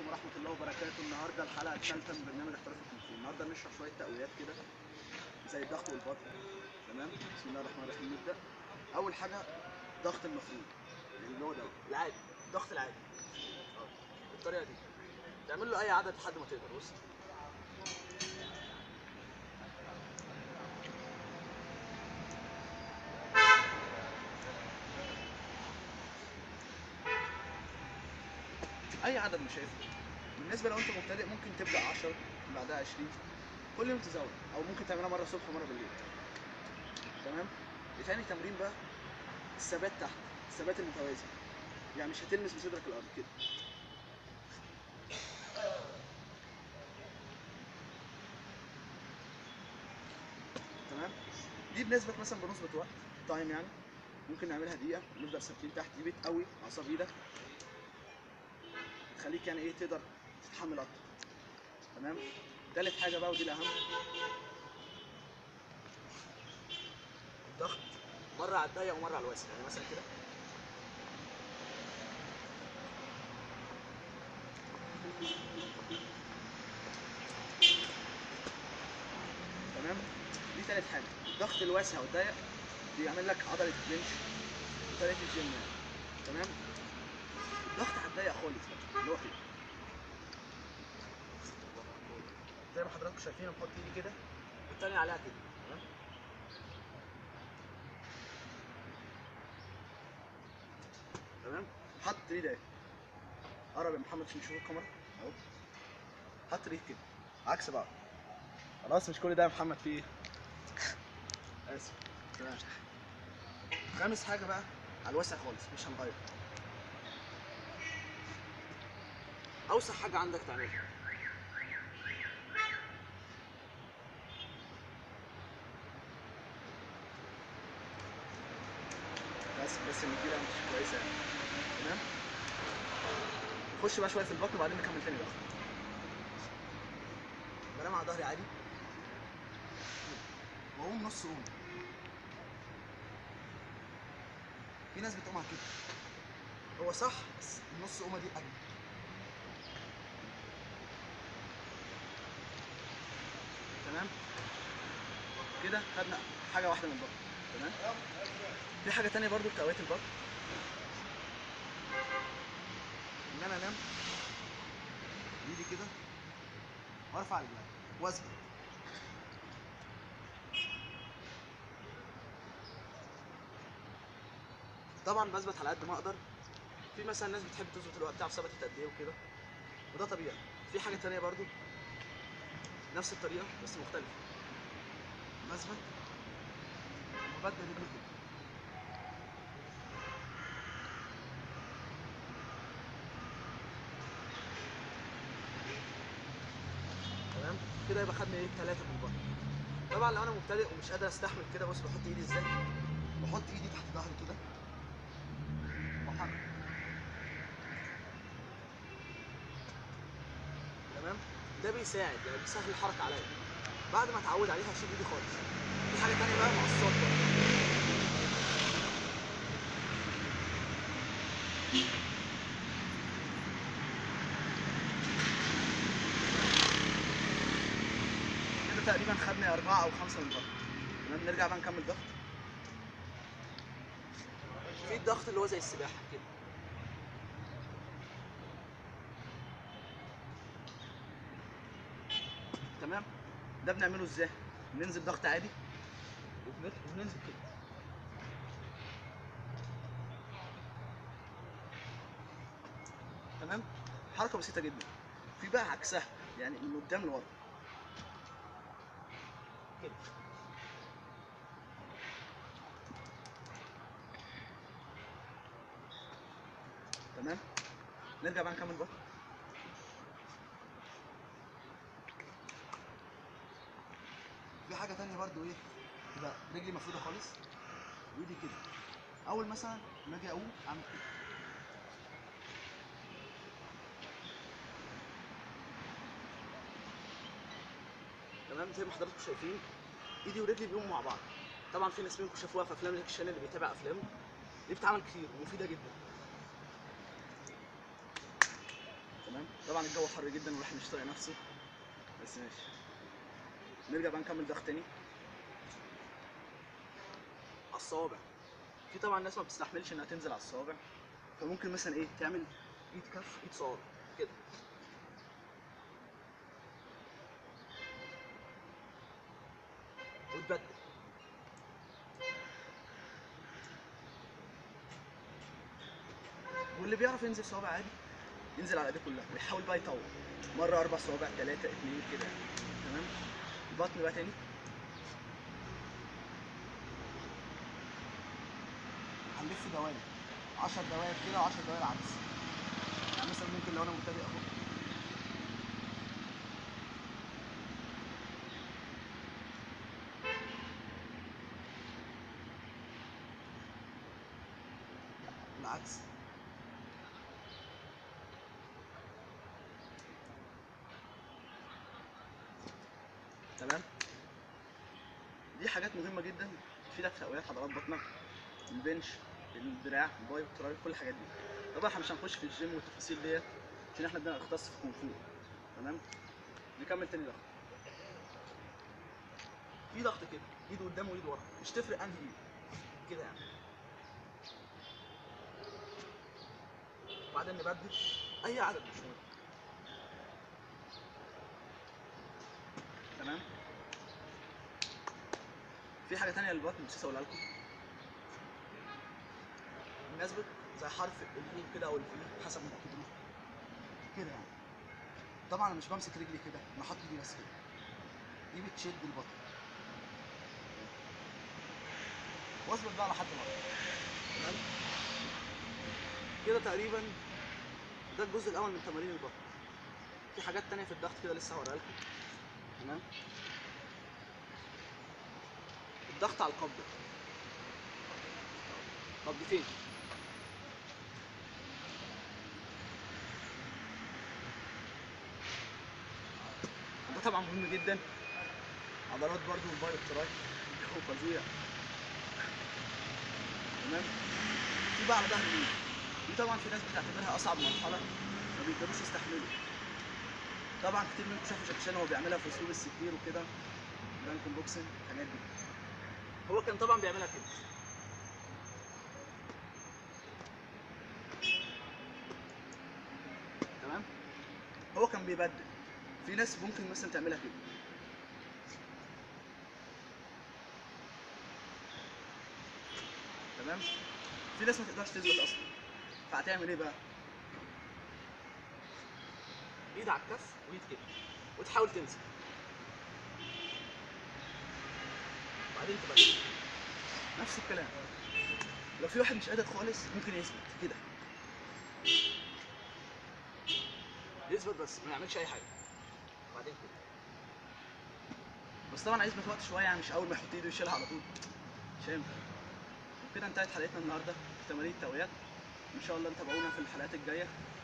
ورحمه الله وبركاته النهارده الحلقه الثالثه من برنامج احتراف التمثيل النهارده نشرح شويه تقويات كده زي الضغط والبطن تمام بسم الله الرحمن الرحيم نبدا اول حاجه ضغط المفروض يعني اللي هو ده العادي الضغط العادي اه بالطريقه دي تعمل له اي عدد لحد ما تقدر بص اي عدد مش هيفرق بالنسبه لو انت مبتدئ ممكن تبدا 10 بعدها 20 كل يوم تزود او ممكن تعملها مره الصبح ومره بالليل تمام تاني تمرين بقى الثبات تحت الثبات المتوازي يعني مش هتلمس بصدرك الارض كده تمام دي بنسبه مثلا بنظبط وقت تايم يعني ممكن نعملها دقيقه نفضل ثابتين تحت دي بتقوي اعصاب ايدك تخليك يعني ايه تقدر تتحمل اكتر تمام تالت حاجه بقى ودي الاهم الضغط مره على الضيق ومره على الواسع يعني مثلا كده تمام دي تالت حاجه الضغط الواسع والضيق بيعمل لك عضله بنش بطريقه الجيم يعني تمام الضغط على الضيق خالص بقى اللي هو كده زي ما حضراتكم شايفين أنا بحط ايدي كده والتاني عليها كده تمام تمام حط ايدي اهي قرب يا محمد عشان نشوف الكاميرا اهو حط ايدي كده عكس بعض خلاص مش كل ده يا محمد في ايه اسف تمام خامس حاجه بقى على الواسع خالص مش هنغير اوسع حاجه عندك تعملها بس بس النتيجه مش كويسه يعني تمام نخش بقى شويه في البطن وبعدين نكمل تاني بقى بنام على ظهري عادي واقوم نص قوم في ناس بتقوم على كده هو صح بس النص قومه دي اجمل تمام كده خدنا حاجه واحده من البطن تمام في حاجه تانية برضو لتقويه البطن ان انا انام ايدي كده وارفع رجلي واثبت طبعا بثبت على قد ما اقدر في مثلا ناس بتحب تظبط الوقت بتاعها ثبتت قد ايه وكده وده طبيعي في حاجه تانية برضو نفس الطريقه بس مختلفه بثبت وبدل رجلي كده تمام كده يبقى خدنا ايه ثلاثه من البطن طبعا لو انا مبتدئ ومش قادر استحمل كده بص بحط ايدي ازاي بحط ايدي تحت ظهري كده واحرك تمام ده بيساعد يعني بيسهل الحركه عليا بعد ما اتعود عليها هشيل ايدي خالص في حاجه تانية بقى مع الصوت بقى كده تقريبا خدنا أربعة أو خمسة من الضغط تمام نرجع بقى نكمل ضغط في الضغط اللي هو زي السباحه كده تمام ده بنعمله ازاي؟ ننزل ضغط عادي وبنت- وبننزل كده تمام حركة بسيطة جدا في بقى عكسها يعني من قدام لورا كده تمام نرجع بقى نكمل بقى في حاجة تانية برضو ايه تبقى رجلي مفرودة خالص وايدي كده أول مثلا ما أجي أقوم أعمل كده تمام زي ما حضراتكم شايفين ايدي ورجلي بيقوموا مع بعض طبعا في ناس منكم شافوها في افلام جاكي شان اللي بيتابع افلام دي بتتعمل كتير ومفيده جدا تمام طبعا الجو حر جدا والواحد مش طايق نفسه بس ماشي نرجع بقى نكمل ضغط تاني على الصوابع في طبعا ناس ما بتستحملش انها تنزل على الصوابع فممكن مثلا ايه تعمل ايد كف ايد صوابع كده وتبدل واللي بيعرف ينزل صوابع عادي ينزل على ايديه كلها ويحاول بقى يطول مره اربع صوابع ثلاثه اثنين كده يعني. تمام البطن بقى تاني هنلف دوائر 10 دوائر كده و10 دوائر عكس يعني مثلا ممكن لو انا مبتدئ اهو العكس تمام دي حاجات مهمه جدا تفيدك في تقويات عضلات بطنك البنش الدراع الباي والتراي كل الحاجات دي طبعا احنا مش هنخش في الجيم والتفاصيل ديت عشان احنا بدنا نختص في كونغ فو تمام نكمل تاني ضغط في ضغط كده ايد قدام وايد ورا مش تفرق انهي ايد كده يعني وبعدين نبدل اي عدد مش مهم تمام في حاجه تانية للبطن نسيت اقولها لكم بمناسبة زي حرف اليو كده او الفي حسب ما تاكدوا كده يعني طبعا انا مش بمسك رجلي كده انا حاطط ايدي بس كده دي بتشد البطن واثبت بقى لحد ما تمام كده تقريبا ده الجزء الاول من تمارين البطن في حاجات تانية في الضغط كده لسه هوريها لكم تمام الضغط على القبضة قبضتين ده طبعا مهم جدا عضلات برضو الباي والتراي هو فظيع تمام في بقى على ظهر اليمين دي طبعا في ناس بتعتبرها اصعب مرحله ما بيقدروش يستحملوا طبعا كتير منكم شافوا جاكي شان وهو بيعملها في اسلوب السكير وكده دانكن بوكسنج الحاجات دي هو كان طبعا بيعملها كده تمام هو كان بيبدل في ناس ممكن مثلا تعملها كده تمام في ناس ما تقدرش تثبت اصلا فهتعمل ايه بقى ايد على الكف وايد كده وتحاول تنزل بعدين تبدل نفس الكلام لو في واحد مش قادر خالص ممكن يثبت كده يثبت بس ما يعملش اي حاجه بعدين كده بس طبعا هيثبت وقت شويه يعني مش اول ما يحط ايده يشيلها على طول مش هينفع وكده انتهت حلقتنا النهارده في تمارين التوقيات ان شاء الله نتابعونا في الحلقات الجايه